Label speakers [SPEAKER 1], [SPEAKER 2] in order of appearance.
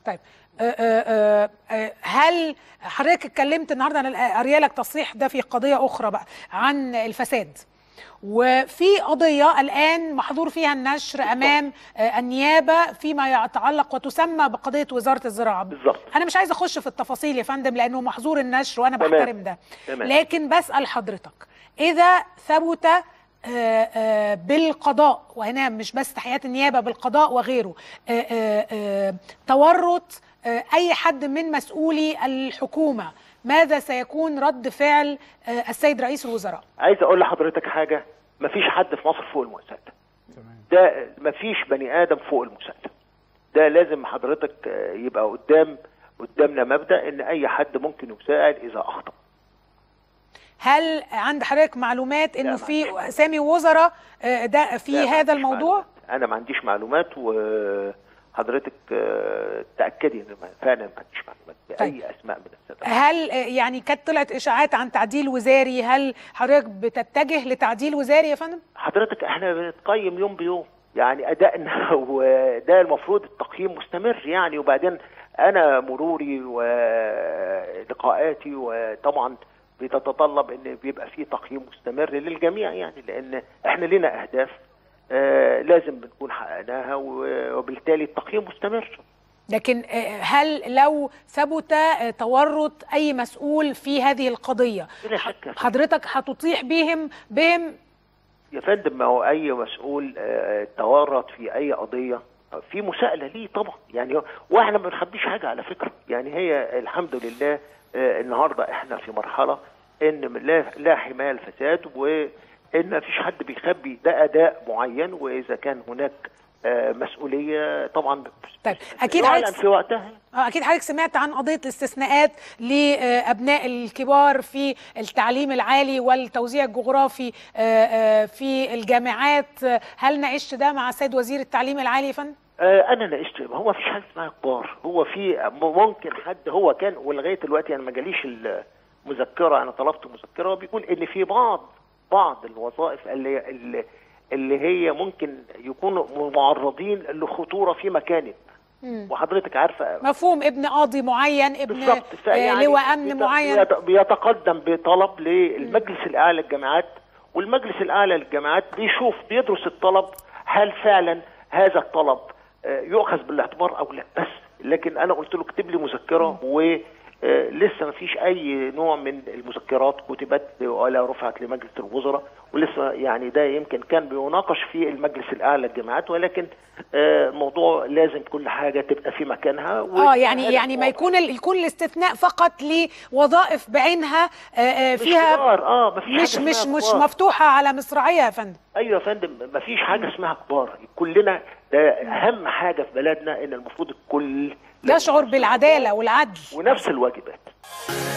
[SPEAKER 1] طيب آه، آه، آه، هل حضرتك اتكلمت النهارده انا قاريه لك تصريح ده في قضيه اخرى بقى عن الفساد وفي قضيه الان محظور فيها النشر امام آه، النيابه فيما يتعلق وتسمى بقضيه وزاره الزراعه
[SPEAKER 2] بالظبط.
[SPEAKER 1] انا مش عايزه اخش في التفاصيل يا فندم لانه محظور النشر وانا
[SPEAKER 2] تمام.
[SPEAKER 1] بحترم ده
[SPEAKER 2] تمام.
[SPEAKER 1] لكن بسال حضرتك اذا ثبت آه، آه، بالقضاء وهنا مش بس تحيات النيابه بالقضاء وغيره آه، آه، آه، تورط آه، اي حد من مسؤولي الحكومه ماذا سيكون رد فعل آه، السيد رئيس الوزراء
[SPEAKER 2] عايز اقول لحضرتك حاجه مفيش حد في مصر فوق المساءله ده مفيش بني ادم فوق المساءله ده لازم حضرتك آه، يبقى قدام قدامنا مبدا ان اي حد ممكن يساءل اذا اخطا
[SPEAKER 1] هل عند حضرتك معلومات انه
[SPEAKER 2] ما
[SPEAKER 1] في
[SPEAKER 2] عنديش معلومات.
[SPEAKER 1] اسامي وزراء آه، ده في
[SPEAKER 2] لا، ما
[SPEAKER 1] هذا
[SPEAKER 2] عنديش
[SPEAKER 1] الموضوع
[SPEAKER 2] معلومات. انا ما عنديش معلومات وحضرتك آه، تاكدي ان ما- فعلا ما عنديش معلومات باي
[SPEAKER 1] طيب.
[SPEAKER 2] اسماء من السادة
[SPEAKER 1] هل آه، يعني كانت طلعت اشاعات عن تعديل وزاري هل حضرتك بتتجه لتعديل وزاري يا فندم
[SPEAKER 2] حضرتك احنا بنتقيم يوم بيوم يعني ادائنا وده المفروض التقييم مستمر يعني وبعدين انا مروري ولقاءاتي وطبعا بتتطلب ان بيبقى في تقييم مستمر للجميع يعني لان احنا لنا اهداف آه لازم بنكون حققناها و- وبالتالي التقييم مستمر
[SPEAKER 1] لكن آه، هل لو ثبت آه، تورط اي مسؤول في هذه القضيه
[SPEAKER 2] بلا شك يا فندم.
[SPEAKER 1] حضرتك هتطيح بهم بهم
[SPEAKER 2] يا فندم ما هو اي مسؤول آه، تورط في اي قضيه في مساءله ليه طبعا يعني واحنا ما بنخبيش حاجه على فكره يعني هي الحمد لله آه، النهارده احنا في مرحله ان من لا لا حمايه الفساد وان ما فيش حد بيخبي ده اداء معين واذا كان هناك آه، مسؤوليه طبعا
[SPEAKER 1] طيب، أكيد
[SPEAKER 2] يعلن
[SPEAKER 1] حضرتك-
[SPEAKER 2] في وقتها
[SPEAKER 1] آه، اكيد حضرتك سمعت عن قضيه الاستثناءات لابناء الكبار في التعليم العالي والتوزيع الجغرافي آه، آه، في الجامعات آه، هل ناقشت ده مع السيد وزير التعليم العالي يا فندم
[SPEAKER 2] آه، انا ناقشت هو مفيش حاجه اسمها كبار هو في ممكن حد هو كان ولغايه دلوقتي انا ما جاليش المذكره انا طلبت مذكره وبيقول ان في بعض بعض الوظائف اللي اللي, اللي هي ممكن يكونوا معرضين لخطوره في مكان
[SPEAKER 1] مم.
[SPEAKER 2] وحضرتك عارفه
[SPEAKER 1] مفهوم ابن قاضي معين ابن
[SPEAKER 2] بالظبط
[SPEAKER 1] آه،
[SPEAKER 2] فيعني
[SPEAKER 1] لواء امن
[SPEAKER 2] بيت-
[SPEAKER 1] معين
[SPEAKER 2] بيت- بيتقدم بطلب للمجلس الاعلى للجامعات والمجلس الاعلى للجامعات بيشوف بيدرس الطلب هل فعلا هذا الطلب آه، يؤخذ بالاعتبار او لا بس لكن انا قلت له اكتب لي مذكره ولسه ما فيش اي نوع من المذكرات كتبت ولا رفعت لمجلس الوزراء ولسه يعني ده يمكن كان بيناقش في المجلس الاعلى للجامعات ولكن آه، الموضوع لازم كل حاجه تبقى في مكانها
[SPEAKER 1] اه يعني
[SPEAKER 2] وهذا
[SPEAKER 1] يعني ما
[SPEAKER 2] واضح.
[SPEAKER 1] يكون ال- يكون الاستثناء فقط لوظائف بعينها آه، آه،
[SPEAKER 2] مش
[SPEAKER 1] فيها
[SPEAKER 2] كبار اه مفيش
[SPEAKER 1] مش
[SPEAKER 2] حاجة
[SPEAKER 1] مش
[SPEAKER 2] اسمها
[SPEAKER 1] مش
[SPEAKER 2] كبار.
[SPEAKER 1] مفتوحه على مصراعيه يا فندم
[SPEAKER 2] ايوه يا فندم مفيش حاجه اسمها كبار كلنا ده اهم حاجه في بلدنا ان المفروض الكل
[SPEAKER 1] يشعر بالعداله والعدل
[SPEAKER 2] ونفس الواجبات